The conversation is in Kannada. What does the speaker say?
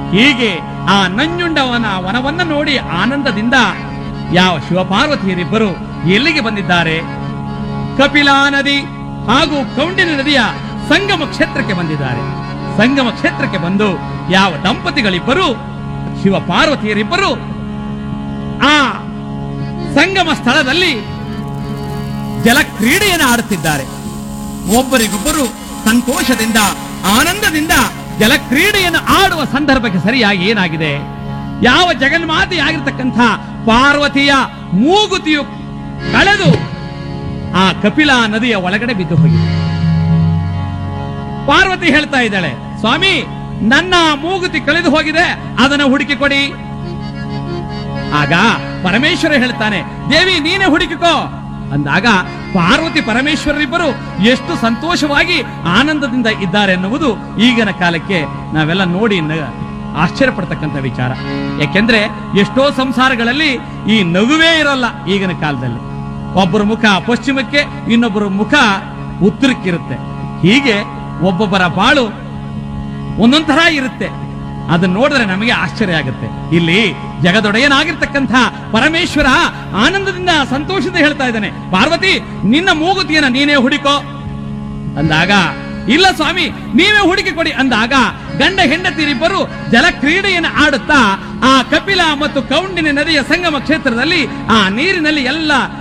ಹೀಗೆ ಆ ನಂಜುಂಡವನ ವನವನ್ನ ನೋಡಿ ಆನಂದದಿಂದ ಯಾವ ಶಿವಪಾರ್ವತಿಯರಿಬ್ಬರು ಎಲ್ಲಿಗೆ ಬಂದಿದ್ದಾರೆ ಕಪಿಲಾ ನದಿ ಹಾಗೂ ಕೌಂಡಿನ ನದಿಯ ಸಂಗಮ ಕ್ಷೇತ್ರಕ್ಕೆ ಬಂದಿದ್ದಾರೆ ಸಂಗಮ ಕ್ಷೇತ್ರಕ್ಕೆ ಬಂದು ಯಾವ ದಂಪತಿಗಳಿಬ್ಬರು ಶಿವ ಪಾರ್ವತಿಯರಿಬ್ಬರು ಆ ಸಂಗಮ ಸ್ಥಳದಲ್ಲಿ ಜಲ ಕ್ರೀಡೆಯನ್ನು ಆಡುತ್ತಿದ್ದಾರೆ ಒಬ್ಬರಿಗೊಬ್ಬರು ಸಂತೋಷದಿಂದ ಆನಂದದಿಂದ ಜಲ ಕ್ರೀಡೆಯನ್ನು ಆಡುವ ಸಂದರ್ಭಕ್ಕೆ ಸರಿಯಾಗಿ ಏನಾಗಿದೆ ಯಾವ ಜಗನ್ಮಾತೆಯಾಗಿರ್ತಕ್ಕಂಥ ಪಾರ್ವತಿಯ ಮೂಗುತಿಯು ಕಳೆದು ಆ ಕಪಿಲಾ ನದಿಯ ಒಳಗಡೆ ಬಿದ್ದು ಹೋಗಿದೆ ಪಾರ್ವತಿ ಹೇಳ್ತಾ ಇದ್ದಾಳೆ ಸ್ವಾಮಿ ನನ್ನ ಮೂಗುತಿ ಕಳೆದು ಹೋಗಿದೆ ಅದನ್ನು ಹುಡುಕಿ ಕೊಡಿ ಆಗ ಪರಮೇಶ್ವರ ಹೇಳ್ತಾನೆ ದೇವಿ ನೀನೇ ಹುಡುಕಿಕೋ ಅಂದಾಗ ಪಾರ್ವತಿ ಪರಮೇಶ್ವರರಿಬ್ಬರು ಎಷ್ಟು ಸಂತೋಷವಾಗಿ ಆನಂದದಿಂದ ಇದ್ದಾರೆ ಎನ್ನುವುದು ಈಗಿನ ಕಾಲಕ್ಕೆ ನಾವೆಲ್ಲ ನೋಡಿ ನ- ಆಶ್ಚರ್ಯ ಪಡ್ತಕ್ಕಂಥ ವಿಚಾರ ಯಾಕೆಂದ್ರೆ ಎಷ್ಟೋ ಸಂಸಾರಗಳಲ್ಲಿ ಈ ನಗುವೇ ಇರಲ್ಲ ಈಗಿನ ಕಾಲದಲ್ಲಿ ಒಬ್ಬರ ಮುಖ ಪಶ್ಚಿಮಕ್ಕೆ ಇನ್ನೊಬ್ಬರ ಮುಖ ಉತ್ತರಕ್ಕಿರುತ್ತೆ ಹೀಗೆ ಒಬ್ಬೊಬ್ಬರ ಬಾಳು ಒಂದೊಂದ್ ತರ ಇರುತ್ತೆ ಅದನ್ನ ನೋಡಿದ್ರೆ ನಮಗೆ ಆಶ್ಚರ್ಯ ಆಗುತ್ತೆ ಇಲ್ಲಿ ಜಗದೊಡೆಯನಾಗಿರ್ತಕ್ಕಂಥ ಪರಮೇಶ್ವರ ಆನಂದದಿಂದ ಸಂತೋಷದಿಂದ ಹೇಳ್ತಾ ಇದ್ದಾನೆ ಪಾರ್ವತಿ ನಿನ್ನ ಮೂಗುತಿಯನ್ನ ನೀನೇ ಹುಡುಕೋ ಅಂದಾಗ ಇಲ್ಲ ಸ್ವಾಮಿ ನೀವೇ ಹುಡುಕಿ ಕೊಡಿ ಅಂದಾಗ ಗಂಡ ಹೆಂಡತಿರಿಬ್ಬರು ಜಲ ಕ್ರೀಡೆಯನ್ನು ಆಡುತ್ತಾ ಆ ಕಪಿಲ ಮತ್ತು ಕೌಂಡಿನ ನದಿಯ ಸಂಗಮ ಕ್ಷೇತ್ರದಲ್ಲಿ ಆ ನೀರಿನಲ್ಲಿ ಎಲ್ಲ